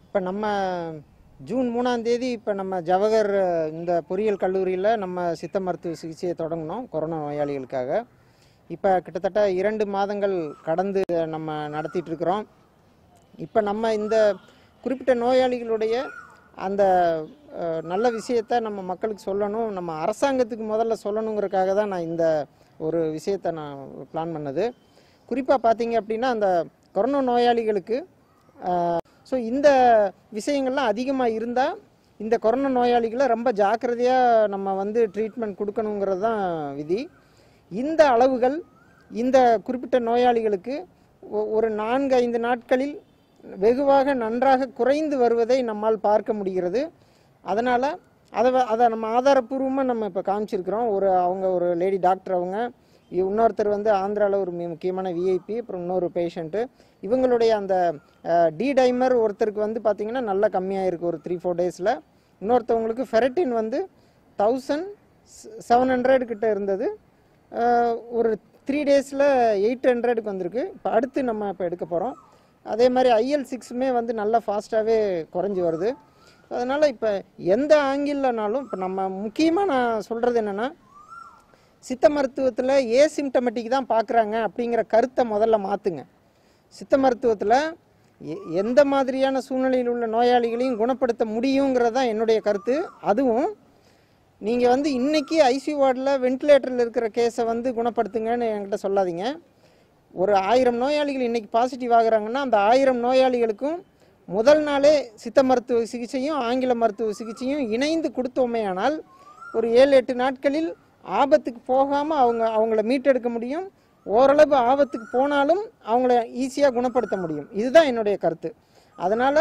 இப்போ நம்ம ஜூன் மூணாம் தேதி இப்போ நம்ம ஜவஹர் இந்த பொறியியல் கல்லூரியில் நம்ம சித்த மருத்துவ சிகிச்சையை தொடங்கினோம் கொரோனா நோயாளிகளுக்காக இப்போ கிட்டத்தட்ட இரண்டு மாதங்கள் கடந்து நம்ம நடத்திட்டு இருக்கிறோம் இப்போ நம்ம இந்த குறிப்பிட்ட நோயாளிகளுடைய அந்த அஹ், நல்ல விஷயத்தை நம்ம மக்களுக்கு சொல்லணும் நம்ம அரசாங்கத்துக்கு முதல்ல சொல்லணுங்கிறதுக்காக தான் நான் இந்த ஒரு விஷயத்தை நான் பிளான் பண்ணது குறிப்பாக பார்த்தீங்க அப்படின்னா அந்த கொரோனா நோயாளிகளுக்கு ஸோ இந்த விஷயங்கள்லாம் அதிகமாக இருந்தால் இந்த கொரோனா நோயாளிகளை ரொம்ப ஜாக்கிரதையாக நம்ம வந்து ட்ரீட்மெண்ட் கொடுக்கணுங்கிறது தான் விதி இந்த அளவுகள் இந்த குறிப்பிட்ட நோயாளிகளுக்கு ஒ- ஒரு நான்கு ஐந்து நாட்களில் வெகுவாக நன்றாக குறைந்து வருவதை நம்மால் பார்க்க முடிகிறது அதனால் அதை வ- அதை நம்ம ஆதாரப்பூர்வமாக நம்ம இப்போ காமிச்சிருக்கிறோம் ஒரு அவங்க ஒரு லேடி டாக்டர் அவங்க இ- இன்னொருத்தர் வந்து ஆந்திராவில் ஒரு மி- முக்கியமான விஐபி அப்புறம் இன்னொரு பேஷண்ட்டு இவங்களுடைய அந்த டி டைமர் ஒருத்தருக்கு வந்து பார்த்திங்கன்னா நல்லா கம்மியாக இருக்குது ஒரு த்ரீ ஃபோர் டேஸில் இன்னொருத்தவங்களுக்கு ஃபெரட்டின் வந்து தௌசண்ட் செவன் ஹண்ட்ரட் கிட்ட இருந்தது அஹ், ஒரு த்ரீ டேஸில் எயிட் ஹண்ட்ரடுக்கு வந்திருக்கு இப்போ அடுத்து நம்ம இப்போ எடுக்க போகிறோம் அதே மாதிரி ஐஎல் சிக்ஸுமே வந்து நல்லா ஃபாஸ்ட்டாகவே குறைஞ்சி வருது அதனால் இப்போ எந்த ஆங்கிள்லனாலும் இப்போ நம்ம முக்கியமாக நான் சொல்கிறது என்னென்னா சித்த மருத்துவத்தில் ஏசிம்டமெட்டிக் தான் பார்க்குறாங்க அப்படிங்கிற கருத்தை முதல்ல மாற்றுங்க சித்த மருத்துவத்தில் எ- எந்த மாதிரியான சூழ்நிலையில் உள்ள நோயாளிகளையும் குணப்படுத்த முடியுங்கிறது தான் என்னுடைய கருத்து அதுவும் நீங்கள் வந்து இன்னைக்கு ஐசியூ வார்டில் வென்டிலேட்டரில் இருக்கிற கேஸை வந்து குணப்படுத்துங்கன்னு என்கிட்ட சொல்லாதீங்க ஒரு ஆயிரம் நோயாளிகள் இன்னைக்கு பாசிட்டிவ் ஆகுறாங்கன்னா அந்த ஆயிரம் நோயாளிகளுக்கும் முதல் நாளே சித்த மருத்துவ சிகிச்சையும் ஆங்கில மருத்துவ சிகிச்சையும் இணைந்து கொடுத்தோமேயானால் ஒரு ஏழு எட்டு நாட்களில் ஆபத்துக்கு போகாமல் அவங்க அவங்கள மீட்டெடுக்க முடியும் ஓரளவு ஆபத்துக்கு போனாலும் அவங்கள ஈஸியாக குணப்படுத்த முடியும் இதுதான் என்னுடைய கருத்து அதனால்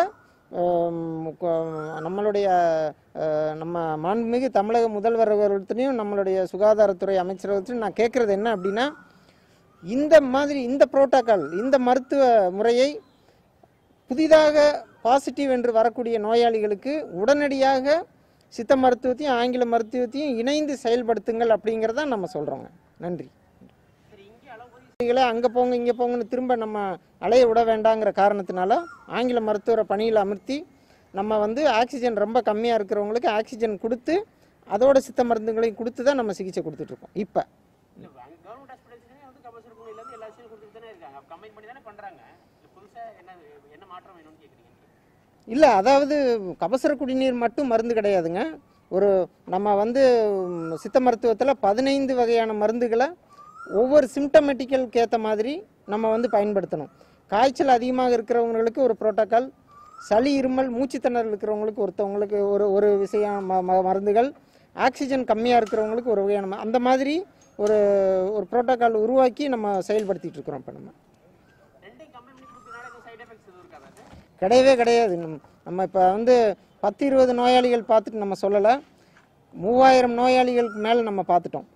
நம்மளுடைய அஹ், நம்ம மாண்புமிகு தமிழக முதல்வர் அவர்கள்ட்டையும் நம்மளுடைய சுகாதாரத்துறை அமைச்சரவர்கள்ட்டையும் நான் கேட்குறது என்ன அப்படின்னா இந்த மாதிரி இந்த புரோட்டோக்கால் இந்த மருத்துவ முறையை புதிதாக பாசிட்டிவ் என்று வரக்கூடிய நோயாளிகளுக்கு உடனடியாக சித்த மருத்துவத்தையும் ஆங்கில மருத்துவத்தையும் இணைந்து செயல்படுத்துங்கள் அப்படிங்கிறத நம்ம சொல்கிறோங்க நன்றி நோயாளிகளை அங்கே போங்க இங்கே போங்கன்னு திரும்ப நம்ம அலைய விட வேண்டாங்கிற காரணத்தினால ஆங்கில மருத்துவரை பணியில் அமர்த்தி நம்ம வந்து ஆக்சிஜன் ரொம்ப கம்மியாக இருக்கிறவங்களுக்கு ஆக்சிஜன் கொடுத்து அதோட சித்த மருந்துகளையும் கொடுத்து தான் நம்ம சிகிச்சை கொடுத்துட்ருக்கோம் இப்போ இல்ல அங்க கவர்மெண்ட் ஹாஸ்பிட்டல்ஸ்லயே வந்து கபசுர குடிநீர்ல இருந்து எல்லா விஷயம் கொடுத்துட்டு தானே இருக்காங்க கம்பைன் பண்ணி தானே பண்றாங்க இல்ல புதுசா என்ன என்ன மாற்றம் வேணும்னு கேக்குறீங்க இல்லை அதாவது கபசுர குடிநீர் மட்டும் மருந்து கிடையாதுங்க ஒரு நம்ம வந்து ம், சித்த மருத்துவத்தில் பதினைந்து வகையான மருந்துகளை ஒவ்வொரு சிம்டமெட்டிக்கலுக்கு ஏற்ற மாதிரி நம்ம வந்து பயன்படுத்தணும் காய்ச்சல் அதிகமாக இருக்கிறவங்களுக்கு ஒரு புரோட்டோக்கால் சளி இருமல் மூச்சு திணறல் இருக்கிறவங்களுக்கு ஒருத்தவங்களுக்கு ஒரு ஒரு விஷயம் ம- ம- மருந்துகள் ஆக்சிஜன் கம்மியாக இருக்கிறவங்களுக்கு ஒரு வகையான ம- அந்த மாதிரி ஒரு ஒரு புரோட்டோக்கால் உருவாக்கி நம்ம செயல்படுத்திட்டு இருக்கிறோம் இப்போ நம்ம ரெண்டையும் கம்பைன் பண்ணி கொடுக்கறதுனால எதுவும் சைடு எஃபெக்ட்ஸ் எதுவும் இருக்காதா சார் கிடையவே கிடையாது நம்ம நம்ம இப்போ வந்து பத்து இருபது நோயாளிகள் பார்த்துட்டு நம்ம சொல்லலை மூவாயிரம் நோயாளிகளுக்கு மேலே நம்ம பார்த்துட்டோம்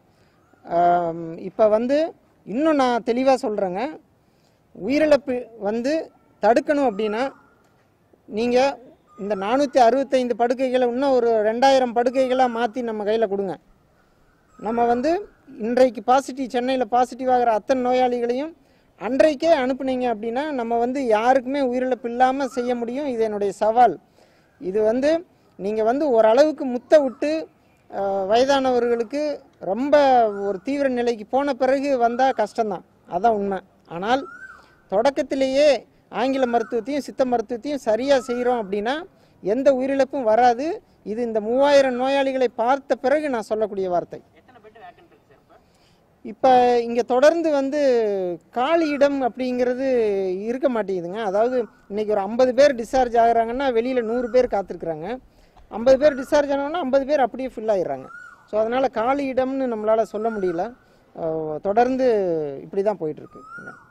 இப்போ வந்து இன்னும் நான் தெளிவாக சொல்கிறேங்க உயிரிழப்பு வந்து தடுக்கணும் அப்படின்னா நீங்கள் இந்த நானூற்றி அறுபத்தைந்து படுக்கைகளை இன்னும் ஒரு ரெண்டாயிரம் படுக்கைகளாக மாற்றி நம்ம கையில் கொடுங்க நம்ம வந்து இன்றைக்கு பாசிட்டிவ் சென்னையில் பாசிட்டிவ் ஆகிற அத்தனை நோயாளிகளையும் அன்றைக்கே அனுப்புனீங்க அப்படின்னா நம்ம வந்து யாருக்குமே உயிரிழப்பு இல்லாமல் செய்ய முடியும் இது என்னுடைய சவால் இது வந்து நீங்கள் வந்து ஓரளவுக்கு முத்த விட்டு அஹ், வயதானவர்களுக்கு ரொம்ப ஒரு தீவிர நிலைக்கு போன பிறகு வந்தால் கஷ்டம்தான் அதான் உண்மை ஆனால் தொடக்கத்திலேயே ஆங்கில மருத்துவத்தையும் சித்த மருத்துவத்தையும் சரியாக செய்கிறோம் அப்படின்னா எந்த உயிரிழப்பும் வராது இது இந்த மூவாயிரம் நோயாளிகளை பார்த்த பிறகு நான் சொல்லக்கூடிய வார்த்தை எத்தனை பெட் வேக்கன்ட் இருக்கு சார் இப்போ இப்போ இங்கே தொடர்ந்து வந்து காலி இடம் அப்படிங்கிறது இருக்க மாட்டேங்குதுங்க அதாவது இன்னைக்கு ஒரு ஐம்பது பேர் டிஸ்சார்ஜ் ஆகுறாங்கன்னா வெளியில் நூறு பேர் காத்திருக்குறாங்க ஐம்பது பேர் டிஸ்சார்ஜ் ஆனவங்கன்னா ஐம்பது பேர் அப்படியே ஃபில் ஆயிடுறாங்க ஸோ அதனால் காலி இடம்னு நம்மளால் சொல்ல முடியல அஹ் தொடர்ந்து இப்படி தான் போயிட்டுருக்கு